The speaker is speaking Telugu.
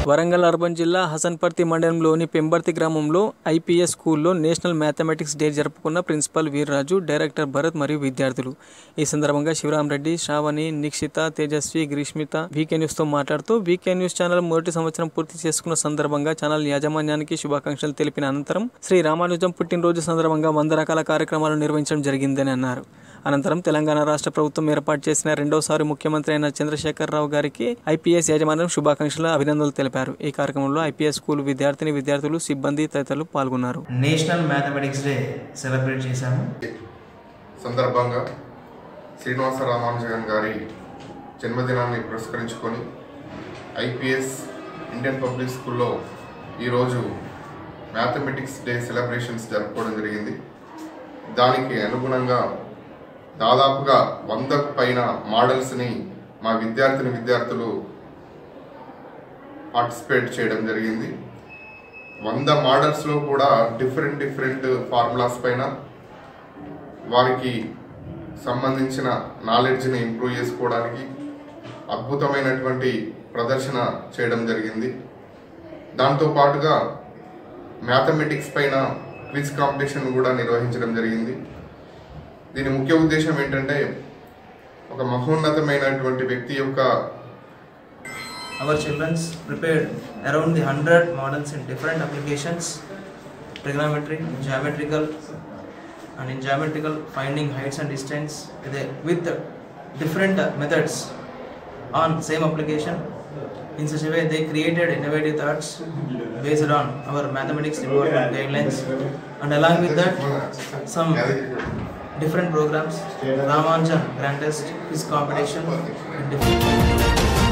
వరంగల్ అర్బన్ జిల్లా హసన్పర్తి మండలంలోని పెంబర్తి గ్రామంలో ఐపీఎస్ స్కూల్లో నేషనల్ మ్యాథమెటిక్స్ డే జరుపుకున్న ప్రిన్సిపల్ వీర్రాజు డైరెక్టర్ భరత్ మరియు విద్యార్థులు ఈ సందర్భంగా శివరాం రెడ్డి శ్రావణి నిక్షిత తేజస్వి గ్రీష్మిత వీకే న్యూస్తో మాట్లాడుతూ వీకే న్యూస్ ఛానల్ మొదటి సంవత్సరం పూర్తి చేసుకున్న సందర్భంగా ఛానల్ యాజమాన్యానికి శుభాకాంక్షలు తెలిపిన అనంతరం శ్రీ రామానుజం పుట్టినరోజు సందర్భంగా వంద రకాల కార్యక్రమాలు నిర్వహించడం జరిగిందని అన్నారు అనంతరం తెలంగాణ రాష్ట్ర ప్రభుత్వం ఏర్పాటు చేసిన రెండోసారి ముఖ్యమంత్రి అయిన చంద్రశేఖరరావు గారికి ఐపీఎస్ యాజమాన్యం శుభాకాంక్షలు అభినందనలు తెలిపారు ఈ కార్యక్రమంలో ఐపీఎస్ స్కూల్ విద్యార్థిని విద్యార్థులు సిబ్బంది తదితరులు పాల్గొన్నారు నేషనల్ మ్యాథమెటిక్స్ డే సెలబ్రేట్ చేశాము సందర్భంగా శ్రీనివాస రామానుజన్ గారి జన్మదినాన్ని పురస్కరించుకొని ఐపీఎస్ ఇండియన్ పబ్లిక్ స్కూల్లో ఈరోజు మ్యాథమెటిక్స్ డే సెలబ్రేషన్స్ జరుపుకోవడం జరిగింది దానికి అనుగుణంగా దాదాపుగా వందకు పైన మోడల్స్ని మా విద్యార్థిని విద్యార్థులు పార్టిసిపేట్ చేయడం జరిగింది వంద మోడల్స్లో కూడా డిఫరెంట్ డిఫరెంట్ ఫార్ములాస్ పైన వారికి సంబంధించిన నాలెడ్జ్ని ఇంప్రూవ్ చేసుకోవడానికి అద్భుతమైనటువంటి ప్రదర్శన చేయడం జరిగింది దాంతో పాటుగా మ్యాథమెటిక్స్ పైన క్విజ్ కాంపిటీషన్ కూడా నిర్వహించడం జరిగింది దీని ముఖ్య ఉద్దేశం ఏంటంటే ఒక మహోన్నతమైనటువంటి వ్యక్తి యొక్క our childrens prepared around the hundred models in different applications trigonometry geometrical and in geometrical finding heights and distance with, a, with different uh, methods on same application in such a way they created innovative thoughts based on our mathematics department guidelines and along with that some different programs Ramanujan Grand Test quiz competition in different